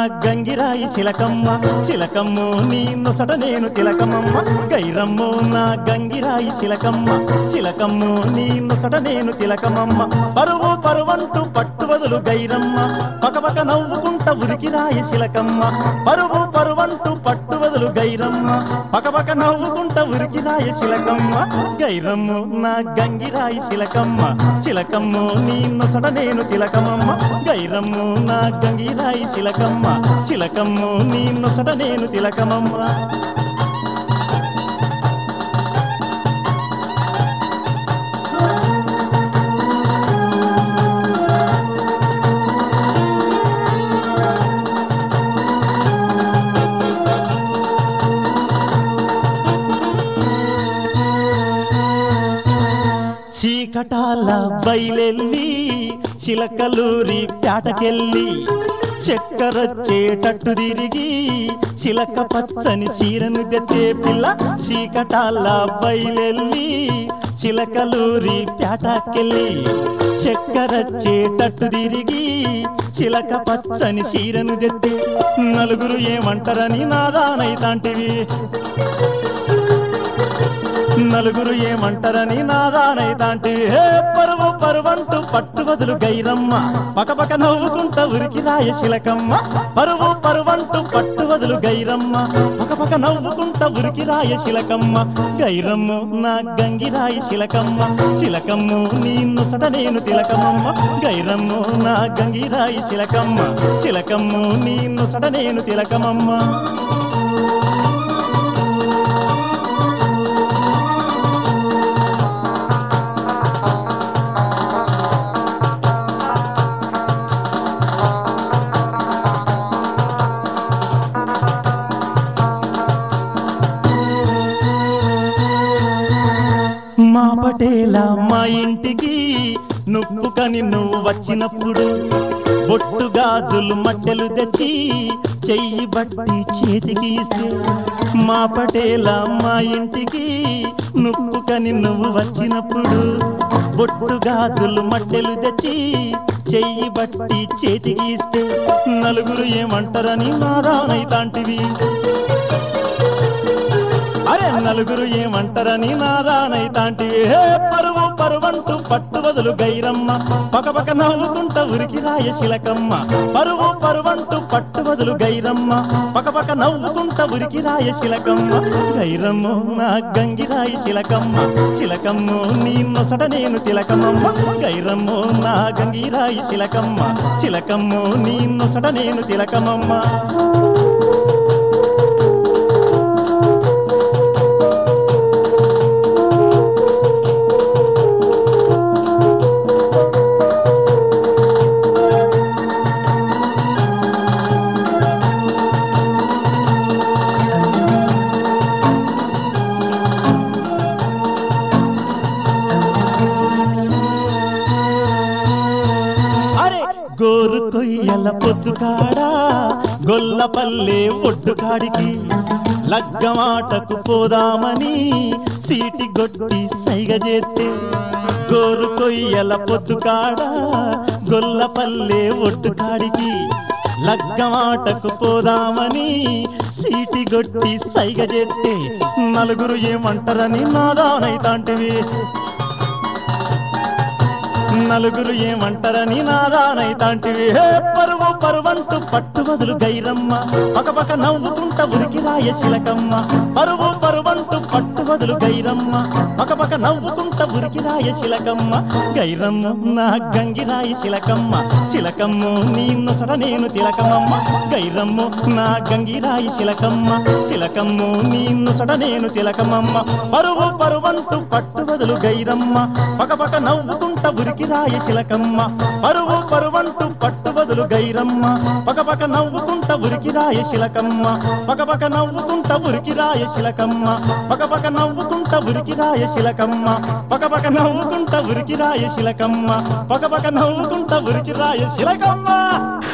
గంగిరాయి చిలకమ్మ చిలకమ్ము నీ నొసట నేను తిలకమమ్మ గైరమ్ము నా గంగిరాయి చిలకమ్మ చిలకమ్ము నీ నొసట నేను తిలకమమ్మ పరువు పరువంటూ పట్టు వదులు గైరమ్మ పకపక నవ్వుకుంట ఉరికిరాయి చిలకమ్మ పరువు పరువంటూ పట్టు వదులు గైరమ్మ పకపక నవ్వుకుంట ఉరికిరాయి చిలకమ్మ గైరమ్ము నా గంగిరాయి చిలకమ్మ చిలకమ్ము నీ నొసట నేను తిలకమమ్మ గైరమ్ము నా గంగిరాయి చిలకమ్మ చిలకమ్ము నీ నొసట నేను తిలకమమ్మ చీకటాల బయలెల్లి చిలకలూరి పేటకెళ్ళి చక్కరొచ్చేటట్టు తిరిగి చిలక పచ్చని చీరను తెచ్చే పిల్ల చీకటాల బయలెల్లి చిలకలూరి పేటకెళ్ళి చక్కరొచ్చేటట్టు తిరిగి చిలక పచ్చని చీరను తెత్తే నలుగురు ఏమంటారని నాదానైతాంటివి నలుగురు ఏమంటారని నాదానైతాంటివి హే పరువు పరువంటూ పట్టు వదులు గైరమ్మ పకపక నవ్వుకుంట ఉరికిరాయ శిలకమ్మ పరువు పరువంటూ పట్టు వదులు గైరమ్మ పకపక నవ్వుకుంట ఉరికిరాయ శిలకమ్మ గైరమ్ము నా గంగిరాయి శిలకమ్మ చిలకమ్ము నీ నొసట నేను తిలకమమ్మ గైరమ్ము నా గంగిరాయి శిలకమ్మ చిలకమ్ము నీ నొసట నేను తిలకమమ్మ మా పటేల మా ఇంటికి నువ్వు కని నువ్వు వచ్చినప్పుడు బొట్టు గాజులు మట్టెలు తెచ్చి చెయ్యి బట్టి చేతికి ఇస్తే మా పటేల మా ఇంటికి నువ్వు కని నువ్వు వచ్చినప్పుడు బొట్టు గాజులు మట్టెలు తెచ్చి చెయ్యి బట్టి చేతికి ఇస్తే నలుగురు ఏమంటారని నాదానైతాంటివి అరే నలుగురు ఏమంటారని నాదానైతాంటివి హే పరువు పరువంటూ పట్టు వదులు గైరమ్మ పకపక నవ్వుకుంట ఉరికిరాయ శిలకమ్మ పరువు పరువంటూ పట్టు వదులు గైరమ్మ పకపక నవ్వుకుంట ఉరికిరాయ శిలకమ్మ గైరమ్ము నా గంగిరాయి శిలకమ్మ చిలకమ్ము నీ నొసట నేను తిలకమమ్మ గైరమ్ము నా గంగిరాయి శిలకమ్మ చిలకమ్ము నీ నొసట నేను తిలకమమ్మ అరే గోరు కొయ్యల పొద్దుకాడా గొల్లపల్లె ఒడ్డుకాడికి లగ్గమాటకు పోదామని సీటి గొట్టి సైగ చేస్తే గోరు కొయ్యల పొద్దుకాడా గొల్లపల్లె ఒడ్డుకాడికి లగ్గమాటకు పోదామని సీటి గొట్టి సైగ చేస్తే నలుగురు ఏమంటారని నాదానైతాంటివి నలుగురు ఏమంటారని నాదానైతాంటివి హే పరువు పరువంటూ పట్టు వదులు గైరమ్మ పకపక నవ్వుకుంట ఉరికిరాయ శిలకమ్మ పరువు పరువంటూ పట్టు వదులు గైరమ్మ పకపక నవ్వుకుంట ఉరికిరాయ శిలకమ్మ గైరమ్మ నా గంగిరాయ శిలకమ్మ చిలకమ్ము నీ నొసట నేను తిలకమమ్మ గైరమ్ము నా గంగిరాయి శిలకమ్మ చిలకమ్ము నీ నొసట నేను తిలకమమ్మ పరువు పరువంటూ పట్టు వదులు గైరమ్మ పకపక నవ్వుకుంట ఉరికిరాయ శిలకమ్మ పరువు పరువంటూ పట్టు వదులు గైరమ్మ పకపక నవ్వుకుంట ఉరికిరాయ శిలకమ్మ పకపక నవ్వుకుంట ఉరికిరాయ శిలకమ్మ పకపక నవ్వుకుంట ఉరికిరాయ శిలకమ్మ పకపక నవ్వుకుంట ఉరికిరాయ శిలకమ్మ పకపక నవ్వుకుంట ఉరికిరాయ శిలకమ్మ